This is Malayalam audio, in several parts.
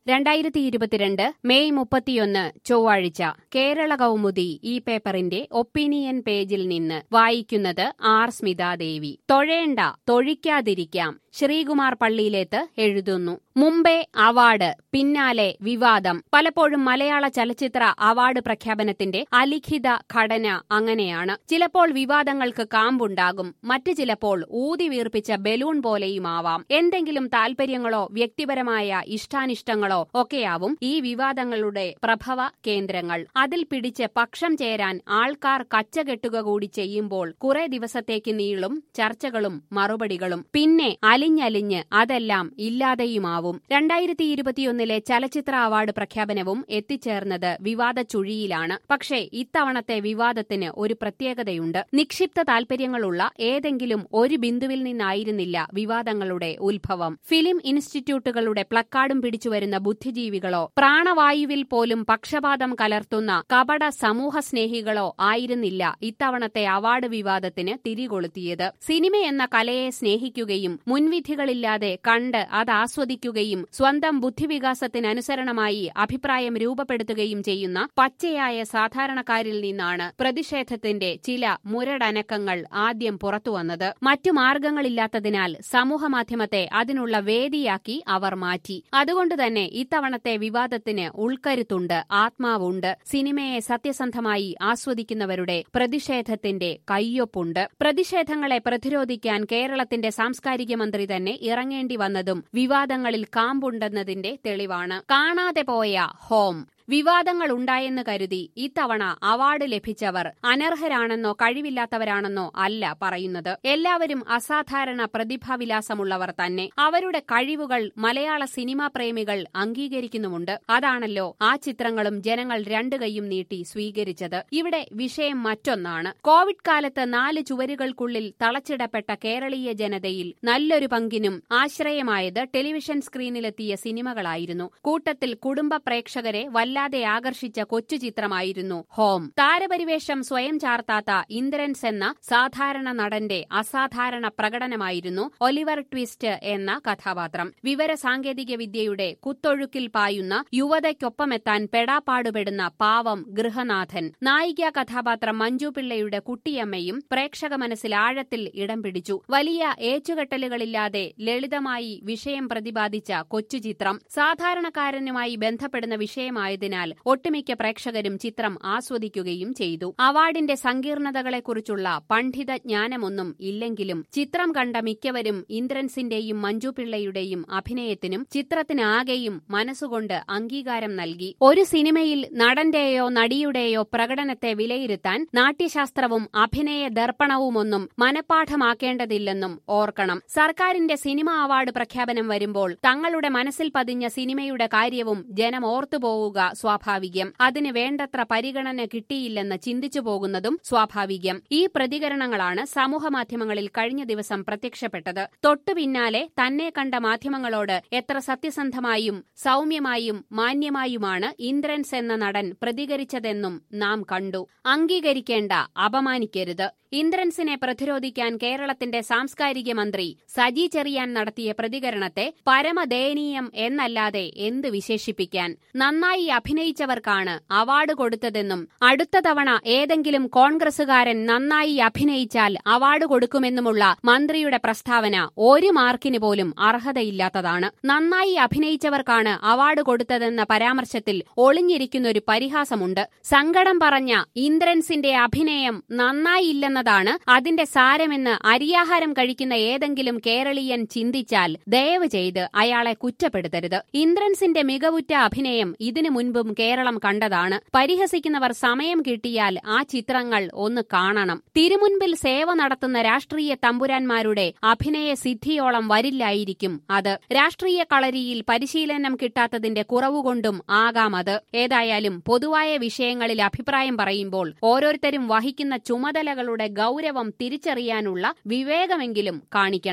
രണ്ടായിരത്തി ഇരുപത്തിരണ്ട് മെയ് മുപ്പത്തിയൊന്ന് ചൊവ്വാഴ്ച കേരള കൗമുദി ഈ പേപ്പറിന്റെ ഒപ്പീനിയൻ പേജിൽ നിന്ന് വായിക്കുന്നത് ആർ സ്മിതാദേവി തൊഴേണ്ട തൊഴിക്കാതിരിക്കാം ശ്രീകുമാർ പള്ളിയിലേത്ത് എഴുതുന്നു മുംബൈ അവാർഡ് പിന്നാലെ വിവാദം പലപ്പോഴും മലയാള ചലച്ചിത്ര അവാർഡ് പ്രഖ്യാപനത്തിന്റെ അലിഖിത ഘടന അങ്ങനെയാണ് ചിലപ്പോൾ വിവാദങ്ങൾക്ക് കാമ്പുണ്ടാകും മറ്റു ചിലപ്പോൾ ഊതി വീർപ്പിച്ച ബലൂൺ പോലെയുമാവാം എന്തെങ്കിലും താൽപര്യങ്ങളോ വ്യക്തിപരമായ ഇഷ്ടാനിഷ്ടങ്ങളോ ഒക്കെയാവും ഈ വിവാദങ്ങളുടെ പ്രഭവ കേന്ദ്രങ്ങൾ അതിൽ പിടിച്ച് പക്ഷം ചേരാൻ ആൾക്കാർ കച്ചകെട്ടുക കൂടി ചെയ്യുമ്പോൾ കുറെ ദിവസത്തേക്ക് നീളും ചർച്ചകളും മറുപടികളും പിന്നെ അലിഞ്ഞലിഞ്ഞ് അതെല്ലാം ഇല്ലാതെയുമാവും രണ്ടായിരത്തി ഇരുപത്തിയൊന്നിലെ ചലച്ചിത്ര അവാർഡ് പ്രഖ്യാപനവും എത്തിച്ചേർന്നത് വിവാദ ചുഴിയിലാണ് പക്ഷേ ഇത്തവണത്തെ വിവാദത്തിന് ഒരു പ്രത്യേകതയുണ്ട് നിക്ഷിപ്ത താൽപര്യങ്ങളുള്ള ഏതെങ്കിലും ഒരു ബിന്ദുവിൽ നിന്നായിരുന്നില്ല വിവാദങ്ങളുടെ ഉത്ഭവം ഫിലിം ഇൻസ്റ്റിറ്റ്യൂട്ടുകളുടെ പ്ലക്കാർഡും പിടിച്ചുവരുന്ന ബുദ്ധിജീവികളോ പ്രാണവായുവിൽ പോലും പക്ഷപാതം കലർത്തുന്ന കപട സമൂഹ സ്നേഹികളോ ആയിരുന്നില്ല ഇത്തവണത്തെ അവാർഡ് വിവാദത്തിന് തിരികൊളുത്തിയത് സിനിമ എന്ന കലയെ സ്നേഹിക്കുകയും മുൻവിധികളില്ലാതെ കണ്ട് അത് ആസ്വദിക്കുകയും സ്വന്തം ബുദ്ധിവികാസത്തിനനുസരണമായി അഭിപ്രായം രൂപപ്പെടുത്തുകയും ചെയ്യുന്ന പച്ചയായ സാധാരണക്കാരിൽ നിന്നാണ് പ്രതിഷേധത്തിന്റെ ചില മുരടനക്കങ്ങൾ ആദ്യം പുറത്തുവന്നത് മറ്റു മാർഗങ്ങളില്ലാത്തതിനാൽ സമൂഹമാധ്യമത്തെ അതിനുള്ള വേദിയാക്കി അവർ മാറ്റി അതുകൊണ്ടുതന്നെ ഇത്തവണത്തെ വിവാദത്തിന് ഉൾക്കരുത്തുണ്ട് ആത്മാവുണ്ട് സിനിമയെ സത്യസന്ധമായി ആസ്വദിക്കുന്നവരുടെ പ്രതിഷേധത്തിന്റെ കയ്യൊപ്പുണ്ട് പ്രതിഷേധങ്ങളെ പ്രതിരോധിക്കാൻ കേരളത്തിന്റെ സാംസ്കാരിക മന്ത്രി തന്നെ ഇറങ്ങേണ്ടി വന്നതും വിവാദങ്ങളിൽ കാമ്പുണ്ടെന്നതിന്റെ തെളിവാണ് കാണാതെ പോയ ഹോം വിവാദങ്ങൾ ഉണ്ടായെന്ന് കരുതി ഇത്തവണ അവാർഡ് ലഭിച്ചവർ അനർഹരാണെന്നോ കഴിവില്ലാത്തവരാണെന്നോ അല്ല പറയുന്നത് എല്ലാവരും അസാധാരണ പ്രതിഭാവിലാസമുള്ളവർ തന്നെ അവരുടെ കഴിവുകൾ മലയാള സിനിമാ പ്രേമികൾ അംഗീകരിക്കുന്നുമുണ്ട് അതാണല്ലോ ആ ചിത്രങ്ങളും ജനങ്ങൾ രണ്ടു കൈയും നീട്ടി സ്വീകരിച്ചത് ഇവിടെ വിഷയം മറ്റൊന്നാണ് കോവിഡ് കാലത്ത് നാല് ചുവരുകൾക്കുള്ളിൽ തളച്ചിടപ്പെട്ട കേരളീയ ജനതയിൽ നല്ലൊരു പങ്കിനും ആശ്രയമായത് ടെലിവിഷൻ സ്ക്രീനിലെത്തിയ സിനിമകളായിരുന്നു കൂട്ടത്തിൽ കുടുംബ പ്രേക്ഷകരെ വല്ലാതെ ആകർഷിച്ച കൊച്ചു ചിത്രമായിരുന്നു ഹോം താരപരിവേഷം സ്വയം ചാർത്താത്ത ഇന്ദ്രൻസ് എന്ന സാധാരണ നടന്റെ അസാധാരണ പ്രകടനമായിരുന്നു ഒലിവർ ട്വിസ്റ്റ് എന്ന കഥാപാത്രം വിവര സാങ്കേതിക വിദ്യയുടെ കുത്തൊഴുക്കിൽ പായുന്ന യുവതയ്ക്കൊപ്പമെത്താൻ പെടാപ്പാടുപെടുന്ന പാവം ഗൃഹനാഥൻ നായിക കഥാപാത്രം മഞ്ജു പിള്ളയുടെ കുട്ടിയമ്മയും പ്രേക്ഷക മനസ്സിൽ ആഴത്തിൽ ഇടം പിടിച്ചു വലിയ ഏച്ചുകെട്ടലുകളില്ലാതെ ലളിതമായി വിഷയം പ്രതിപാദിച്ച കൊച്ചുചിത്രം സാധാരണക്കാരനുമായി ബന്ധപ്പെടുന്ന വിഷയമായതിനാൽ ഒട്ടുമിക്ക പ്രേക്ഷകരും ചിത്രം ആസ്വദിക്കുകയും ചെയ്തു അവാർഡിന്റെ സങ്കീർണതകളെക്കുറിച്ചുള്ള പണ്ഡിത ജ്ഞാനമൊന്നും ഇല്ലെങ്കിലും ചിത്രം കണ്ട മിക്കവരും ഇന്ദ്രൻസിന്റെയും മഞ്ജു പിള്ളയുടെയും അഭിനയത്തിനും ചിത്രത്തിനാകെയും മനസ്സുകൊണ്ട് അംഗീകാരം നൽകി ഒരു സിനിമയിൽ നടന്റെയോ നടിയുടെയോ പ്രകടനത്തെ വിലയിരുത്താൻ നാട്യശാസ്ത്രവും അഭിനയ ദർപ്പണവുമൊന്നും മനഃപ്പാഠമാക്കേണ്ടതില്ലെന്നും ഓർക്കണം സർക്കാരിന്റെ സിനിമ അവാർഡ് പ്രഖ്യാപനം വരുമ്പോൾ തങ്ങളുടെ മനസ്സിൽ പതിഞ്ഞ സിനിമയുടെ കാര്യവും ജനം ഓർത്തുപോവുക സ്വാഭാവികം അതിന് വേണ്ടത്ര പരിഗണന കിട്ടിയില്ലെന്ന് ചിന്തിച്ചു പോകുന്നതും സ്വാഭാവികം ഈ പ്രതികരണങ്ങളാണ് സമൂഹമാധ്യമങ്ങളിൽ കഴിഞ്ഞ ദിവസം പ്രത്യക്ഷപ്പെട്ടത് തൊട്ടു പിന്നാലെ തന്നെ കണ്ട മാധ്യമങ്ങളോട് എത്ര സത്യസന്ധമായും സൗമ്യമായും മാന്യമായുമാണ് ഇന്ദ്രൻസ് എന്ന നടൻ പ്രതികരിച്ചതെന്നും നാം കണ്ടു അംഗീകരിക്കേണ്ട അപമാനിക്കരുത് ഇന്ദ്രൻസിനെ പ്രതിരോധിക്കാൻ കേരളത്തിന്റെ സാംസ്കാരിക മന്ത്രി സജി ചെറിയാൻ നടത്തിയ പ്രതികരണത്തെ പരമദയനീയം എന്നല്ലാതെ എന്ത് വിശേഷിപ്പിക്കാൻ നന്നായി അഭിനയിച്ചവർക്കാണ് അവാർഡ് കൊടുത്തതെന്നും അടുത്ത തവണ ഏതെങ്കിലും കോൺഗ്രസുകാരൻ നന്നായി അഭിനയിച്ചാൽ അവാർഡ് കൊടുക്കുമെന്നുമുള്ള മന്ത്രിയുടെ പ്രസ്താവന ഒരു മാർക്കിന് പോലും അർഹതയില്ലാത്തതാണ് നന്നായി അഭിനയിച്ചവർക്കാണ് അവാർഡ് കൊടുത്തതെന്ന പരാമർശത്തിൽ ഒളിഞ്ഞിരിക്കുന്ന ഒരു പരിഹാസമുണ്ട് സങ്കടം പറഞ്ഞ ഇന്ദ്രൻസിന്റെ അഭിനയം നന്നായില്ലെന്നതാണ് അതിന്റെ സാരമെന്ന് അരിയാഹാരം കഴിക്കുന്ന ഏതെങ്കിലും കേരളീയൻ ചിന്തിച്ചാൽ ദയവ് ചെയ്ത് അയാളെ കുറ്റപ്പെടുത്തരുത് ഇന്ദ്രൻസിന്റെ മികവുറ്റ അഭിനയം ഇതിനു മുൻപും കേരളം കണ്ടതാണ് പരിഹസിക്കുന്നവർ സമയം കിട്ടിയാൽ ആ ചിത്രങ്ങൾ ഒന്ന് കാണണം തിരുമുൻപിൽ സേവ നടത്തുന്ന രാഷ്ട്രീയ തമ്പുരാന്മാരുടെ അഭിനയ സിദ്ധിയോളം വരില്ലായിരിക്കും അത് രാഷ്ട്രീയ കളരിയിൽ പരിശീലനം കിട്ടാത്തതിന്റെ കുറവുകൊണ്ടും ആകാം അത് ഏതായാലും പൊതുവായ വിഷയങ്ങളിൽ അഭിപ്രായം പറയുമ്പോൾ ഓരോരുത്തരും വഹിക്കുന്ന ചുമതലകളുടെ ഗൗരവം തിരിച്ചറിയാനുള്ള വിവേകമെങ്കിലും കാണിക്കണം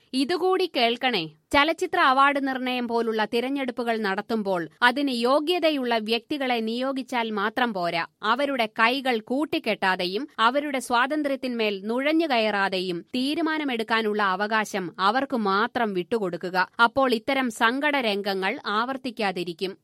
ഇതുകൂടി കേൾക്കണേ ചലച്ചിത്ര അവാർഡ് നിർണയം പോലുള്ള തിരഞ്ഞെടുപ്പുകൾ നടത്തുമ്പോൾ അതിന് യോഗ്യതയുള്ള വ്യക്തികളെ നിയോഗിച്ചാൽ മാത്രം പോരാ അവരുടെ കൈകൾ കൂട്ടിക്കെട്ടാതെയും അവരുടെ സ്വാതന്ത്ര്യത്തിന്മേൽ നുഴഞ്ഞുകയറാതെയും തീരുമാനമെടുക്കാനുള്ള അവകാശം അവർക്ക് മാത്രം വിട്ടുകൊടുക്കുക അപ്പോൾ ഇത്തരം സങ്കട രംഗങ്ങൾ ആവർത്തിക്കാതിരിക്കും